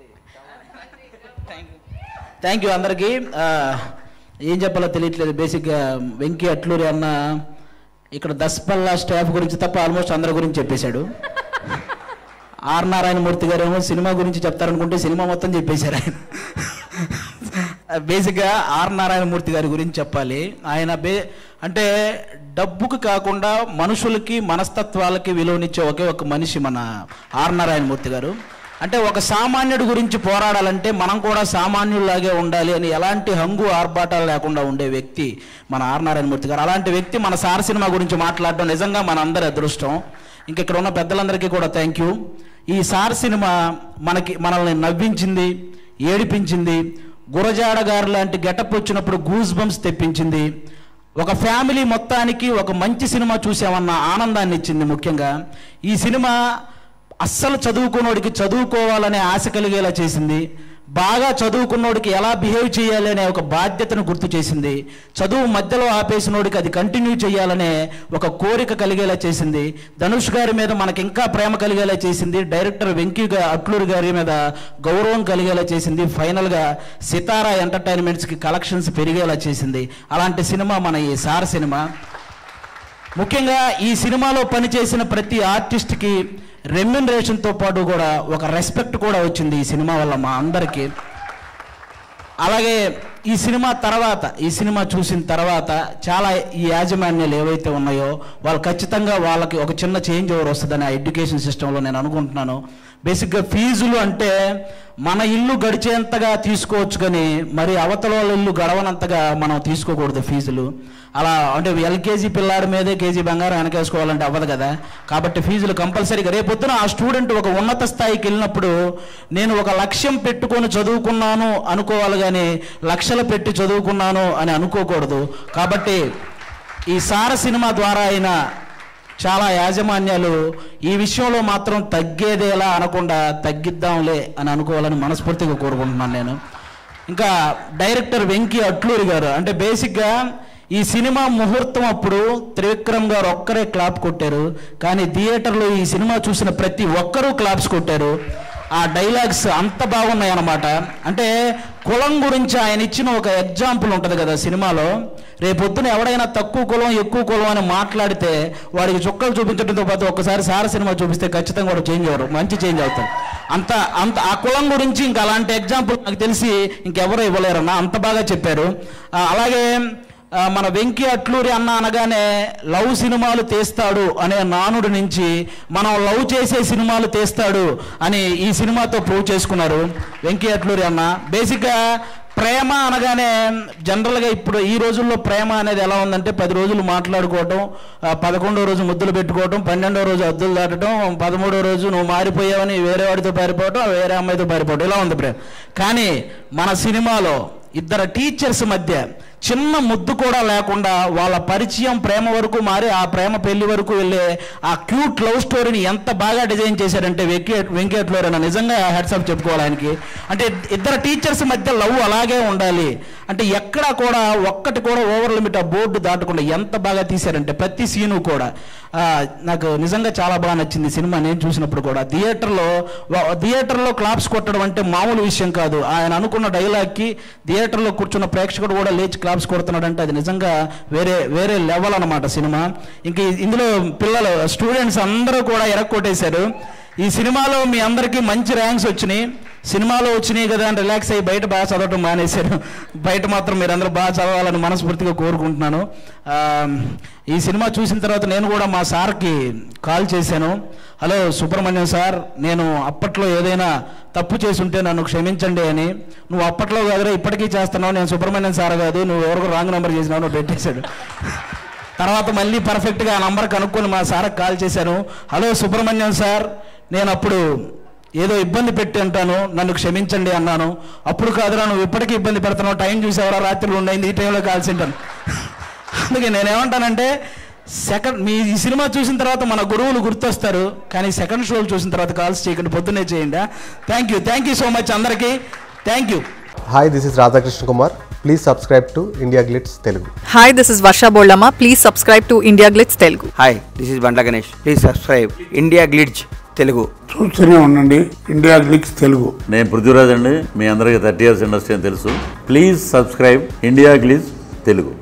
Thank you అందరికీ ఆ, ఏం చెప్పాలో తెలియట్లేదు బేసిక్గా వెంకీ అట్లూరి అన్న ఇక్కడ దస్పల్లా స్టాఫ్ గురించి తప్ప ఆల్మోస్ట్ అందరి గురించి చెప్పేశాడు ఆర్ నారాయణమూర్తి గారు ఏమో సినిమా గురించి చెప్తారనుకుంటే సినిమా మొత్తం చెప్పేశారు ఆయన బేసిక్గా ఆర్ నారాయణమూర్తి గారి గురించి చెప్పాలి ఆయన బే అంటే డబ్బుకు కాకుండా మనుషులకి మనస్తత్వాలకి విలువనిచ్చే ఒకే ఒక మనిషి మన ఆర్ నారాయణమూర్తి గారు అంటే ఒక సామాన్యుడి గురించి పోరాడాలంటే మనం కూడా సామాన్యుల్లాగే ఉండాలి అని ఎలాంటి హంగు ఆర్భాటాలు లేకుండా ఉండే వ్యక్తి మన ఆర్ నారాయణమూర్తి గారు అలాంటి వ్యక్తి మన సార్ సినిమా గురించి మాట్లాడడం నిజంగా మన అందరి అదృష్టం ఇంక ఇక్కడ ఉన్న పెద్దలందరికీ కూడా థ్యాంక్ యూ ఈ సార్ సినిమా మనకి మనల్ని నవ్వించింది ఏడిపించింది గురజాడ గారు లాంటి గెటప్ వచ్చినప్పుడు గూస్ బంప్స్ తెప్పించింది ఒక ఫ్యామిలీ మొత్తానికి ఒక మంచి సినిమా చూసామన్న ఆనందాన్ని ఇచ్చింది ముఖ్యంగా ఈ సినిమా అస్సలు చదువుకున్నోడికి చదువుకోవాలనే ఆశ కలిగేలా చేసింది బాగా చదువుకున్నోడికి ఎలా బిహేవ్ చేయాలి అనే ఒక బాధ్యతను గుర్తు చేసింది చదువు మధ్యలో ఆపేసినోడికి అది కంటిన్యూ చేయాలనే ఒక కోరిక కలిగేలా చేసింది ధనుష్ గారి మీద మనకి ఇంకా ప్రేమ కలిగేలా చేసింది డైరెక్టర్ వెంకీ గా- అట్లూరి గారి మీద గౌరవం కలిగేలా చేసింది ఫైనల్గా సితారా ఎంటర్టైన్మెంట్స్కి కలెక్షన్స్ పెరిగేలా చేసింది అలాంటి సినిమా మన ఈ సార్ సినిమా ముఖ్యంగా ఈ సినిమాలో పనిచేసిన ప్రతి ఆర్టిస్ట్కి రెమ్యునరేషన్తో పాటు కూడా ఒక రెస్పెక్ట్ కూడా వచ్చింది ఈ సినిమా వల్ల మా అందరికీ అలాగే ఈ సినిమా తర్వాత ఈ సినిమా చూసిన తర్వాత చాలా ఈ యాజమాన్యాలు ఏవైతే ఉన్నాయో వాళ్ళు ఖచ్చితంగా వాళ్ళకి ఒక చిన్న చేంజ్ ఓవర్ వస్తుందని ఆ ఎడ్యుకేషన్ సిస్టంలో నేను అనుకుంటున్నాను బేసిక్గా ఫీజులు అంటే మన ఇల్లు గడిచేంతగా తీసుకోవచ్చు కానీ మరి అవతల వాళ్ళ ఇల్లు గడవనంతగా మనం తీసుకోకూడదు ఫీజులు అలా అంటే ఎల్కేజీ పిల్లాడి మీదే కేజీ బంగారం వెనకేసుకోవాలంటే అవ్వదు కదా కాబట్టి ఫీజులు కంపల్సరీగా రేపొద్దున ఆ స్టూడెంట్ ఒక ఉన్నత స్థాయికి వెళ్ళినప్పుడు నేను ఒక లక్ష్యం పెట్టుకొని చదువుకున్నాను అనుకోవాలి కానీ లక్షలు పెట్టి చదువుకున్నాను అని అనుకోకూడదు కాబట్టి ఈ సార సినిమా ద్వారా అయినా చాలా యాజమాన్యాలు ఈ విషయంలో మాత్రం తగ్గేదేలా అనకుండా తగ్గిద్దాంలే అని అనుకోవాలని మనస్ఫూర్తిగా కోరుకుంటున్నాను నేను ఇంకా డైరెక్టర్ వెంకీ అట్లూరి గారు అంటే బేసిక్గా ఈ సినిమా ముహూర్తం అప్పుడు త్రివిక్రమ్ గారు ఒక్కరే క్లాప్ కొట్టారు కానీ థియేటర్లో ఈ సినిమా చూసిన ప్రతి ఒక్కరూ క్లాప్స్ కొట్టారు ఆ డైలాగ్స్ అంత బాగున్నాయి అన్నమాట అంటే కులం గురించి ఆయన ఇచ్చిన ఒక ఎగ్జాంపుల్ ఉంటుంది కదా సినిమాలో రేపొద్దున ఎవడైనా తక్కువ కులం ఎక్కువ కులం అని మాట్లాడితే వాడికి చుక్కలు చూపించడంతో పాటు ఒక్కసారి సార సినిమా చూపిస్తే ఖచ్చితంగా కూడా చేంజ్ అవ్వరు మంచి చేంజ్ అవుతారు అంత అంత ఆ కులం గురించి ఇంకా అలాంటి ఎగ్జాంపుల్ నాకు తెలిసి ఇంకెవరూ ఇవ్వలేరన్న అంత బాగా చెప్పారు ఆ, అలాగే ఆ, మన వెంకీ అట్లూరి అన్న అనగానే లవ్ సినిమాలు తీస్తాడు అనే నానుడి నుంచి మనం లవ్ చేసే సినిమాలు తీస్తాడు అని ఈ సినిమాతో ప్రూవ్ చేసుకున్నారు వెంకీ అట్లూరి అన్న బేసిక్గా ప్రేమ అనగానే జనరల్గా ఇప్పుడు ఈ రోజుల్లో ప్రేమ అనేది ఎలా ఉందంటే పది రోజులు మాట్లాడుకోవటం ఆ, పదకొండో రోజు ముద్దులు పెట్టుకోవటం పన్నెండో రోజు అద్దులు దాటడం పదమూడో రోజు నువ్వు మారిపోయావని వేరే వాడితో పారిపోవటం వేరే అమ్మాయితో పారిపోవటం ఇలా ఉంది ప్రేమ కానీ మన సినిమాలో ఇద్దరు టీచర్స్ మధ్య చిన్న ముద్దు కూడా లేకుండా వాళ్ళ పరిచయం ప్రేమ వరకు మారి ఆ ప్రేమ పెళ్లి వరకు వెళ్ళే ఆ క్యూట్ లవ్ స్టోరీని ఎంత బాగా డిజైన్ చేశారంటే వెంకీ వెంకటలోరైనా నిజంగా హెడ్సప్ చెప్పుకోవాలి ఆయనకి అంటే ఇద్దరు టీచర్స్ మధ్య లవ్ అలాగే ఉండాలి అంటే ఎక్కడా కూడా ఒక్కటి కూడా ఓవర్ లిమిట్ ఆ బోర్డు దాటకుండా ఎంత బాగా తీశారంటే ప్రతి సీను కూడా ఆ, నాకు నిజంగా చాలా బాగా నచ్చింది ఈ సినిమా నేను చూసినప్పుడు కూడా థియేటర్లో వా- థియేటర్లో క్లాప్స్ కొట్టడం అంటే మామూలు విషయం కాదు ఆయన అనుకున్న డైలాగ్కి థియేటర్లో కూర్చున్న ప్రేక్షకుడు కూడా లేచి క్లాప్స్ కొడుతున్నాడు అంటే అది నిజంగా వేరే వేరే లెవెల్ అన్నమాట సినిమా ఇంక ఈ- ఇందులో పిల్లలు స్టూడెంట్స్ అందరూ కూడా ఎరక్కొట్టేశారు ఈ సినిమాలో మీ అందరికీ మంచి ర్యాంక్స్ వచ్చినాయి సినిమాలో వచ్చినాయి కదా అని రిలాక్స్ అయ్యి బయట బాగా చదవటం మానేశారు బయట మాత్రం మీరందరూ బాగా చదవాలని మనస్ఫూర్తిగా కోరుకుంటున్నాను ఆ, ఈ సినిమా చూసిన తర్వాత నేను కూడా మా సార్కి కాల్ చేశాను హలో సుబ్రహ్మణ్యం సార్ నేను అప్పట్లో ఏదైనా తప్పు చేసి ఉంటే నన్ను క్షమించండి అని నువ్వు అప్పట్లో కాదురా ఇప్పటికీ చేస్తున్నావు నేను సుబ్రహ్మణ్యం సార్ కాదు నువ్వు ఎవరికో రాంగ్ నెంబర్ చేసినావు నువ్వు పెట్టేశాడు తర్వాత మళ్ళీ పర్ఫెక్ట్గా ఆ నంబర్ కనుక్కొని మా సార్కి కాల్ చేశాను హలో సుబ్రహ్మణ్యం సార్ నేను అప్పుడు ఏదో ఇబ్బంది పెట్టి అంటాను నన్ను క్షమించండి అన్నాను అప్పుడు కాదురా నువ్వు ఇప్పటికీ ఇబ్బంది పెడుతున్నావు టైం చూసేవరా రాత్రులు ఉండైంది ఈ టైంలో కాల్సి ఉంటాను అందుకే నేనేమంటానంటే సెకండ్ మీ ఈ సినిమా చూసిన తర్వాత మన గురువులు గుర్తొస్తారు కానీ సెకండ్ షోలు చూసిన తర్వాత కాల్స్ చేయకండి పొద్దున్నే చేయండి thank you thank you so much అందరికీ thank you hi this is Radhakrishna Kumar please subscribe to India Glitz Telugu Hi, this is Varsha Boldama. Please subscribe to India Glitz Telugu. Hi this is Bandla Ganesh please subscribe India Glitz Telugu చూస్తూనే ఉండండి India Glitz Telugu నేను పృథ్వీరాజ్ అండి మీ అందరికీ thirty years industry అని తెలుసు please subscribe India Glitz Telugu